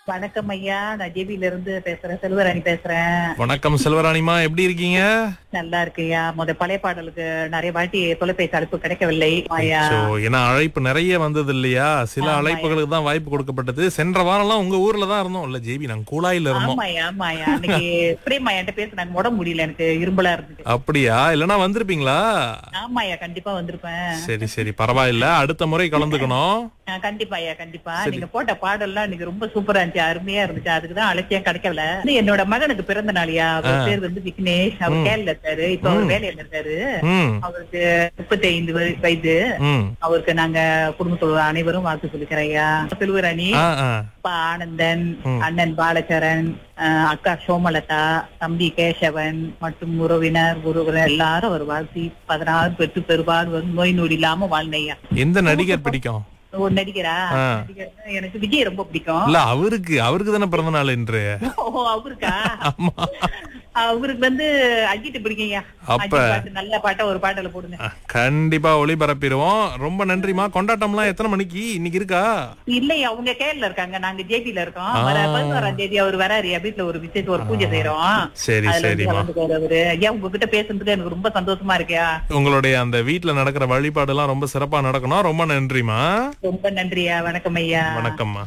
வணக்கம் ஐயா நான் ஜேபில இருந்து பேசுறேன் செல்வராணி பேசுறேன் வணக்கம் செல்வராணிமா எப்படி இருக்கீங்க நல்லா இருக்குயா முத பழைய பாடலுக்கு நிறைய வாட்டி தொலைபேசி அழைப்பு கிடைக்கவில்லை ஐயா சோ, ஏன்னா அழைப்பு நிறைய வந்தது இல்லையா சில ஆமாய்யா. அழைப்புகளுக்கு தான் வாய்ப்பு கொடுக்கப்பட்டது சென்ற வாரம்லாம் உங்க ஊர்ல தான் இருந்தோம் இல்ல ஜேபி நாங்க கூலாயில இருந்தோம் ஆமாயா ஆமாயா அன்னைக்கு பிரேமா என்கிட்ட பேசினாங்க உடம்பு முடியல எனக்கு இரும்பலா இருந்துச்சு அப்படியா இல்லனா வந்திருப்பீங்களா ஆமாயா கண்டிப்பா வந்திருப்பேன் சரி சரி பரவாயில்ல அடுத்த முறை கலந்துக்கணும் ஆ, கண்டிப்பா ஐயா கண்டிப்பா நீங்க போட்ட பாடல்லாம் இன்னைக்கு ரொம்ப சூப்பரா இருந்துச்சு அருமையா இருந்துச்சு அதுக்குதான் அலட்சியம் கிடைக்கல இது என்னோட மகனுக்கு பிறந்த நாளியா அவர் பேர் வந்து விக்னேஷ் அவர் கேரள இருக்காரு இப்ப அவர் வேலையில இருக்காரு ம் அவருக்கு முப்பத்தி ஐந்து வயது ம் அவருக்கு நாங்க குடும்பத்தோட அனைவரும் வாழ்த்து சொல்லிக்கிறோம் ஐயா செல்வராணி ஆ ஆ அப்பா ஆனந்தன் அண்ணன் பாலச்சரன் அஹ் அக்கா சோமலதா தம்பி கேசவன் மற்றும் உறவினர் உறவினர் எல்லாரும் அவர் வாழ்த்தி பதினாறு பெற்று பெருபாடு வந்து நோய் நொடி இல்லாம வாழ்ந்தையா எந்த நடிகர் பிடிக்கும் ஒரு நடிகரா ஆ. நடிகர்னா எனக்கு விஜய் ரொம்ப பிடிக்கும் இல்ல அவருக்கு அவருக்கு தானே பிறந்த நாள் என்று ஓ அவருக்கா ஆமா அவருக்கு வந்து அஜித் பிடிக்கும்யா அப்ப- அஜித் பாட்டு நல்ல பாட்டா ஒரு பாட்டுல போடுங்க அஹ், கண்டிப்பா ஒளிபரப்பிடுவோம் ரொம்ப நன்றிமா கொண்டாட்டம்லாம் எத்தனை மணிக்கு இன்னைக்கு இருக்கா இல்லையா அவங்க கேரள இருக்காங்க நாங்க ஜேபில இருக்கோம் வர பதினோராம் தேதி அவர் வராரு வீட்டுல ஒரு விசேஷம் ஒரு பூஜை செய்யறோம் சரி அதுல வந்து சரிம்மா கலந்துக்குவாரு அவரு ஐயா உங்ககிட்ட பேசுறதுக்கு எனக்கு ரொம்ப சந்தோஷமா இருக்கியா உங்களுடைய அந்த வீட்ல நடக்கிற வழிபாடு எல்லாம் ரொம்ப சிறப்பா நடக்கணும் ரொம்ப நன்றிமா ரொம்ப நன்றியா வணக்கம் ஐயா வணக்கம்மா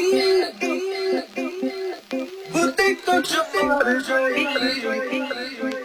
Você continua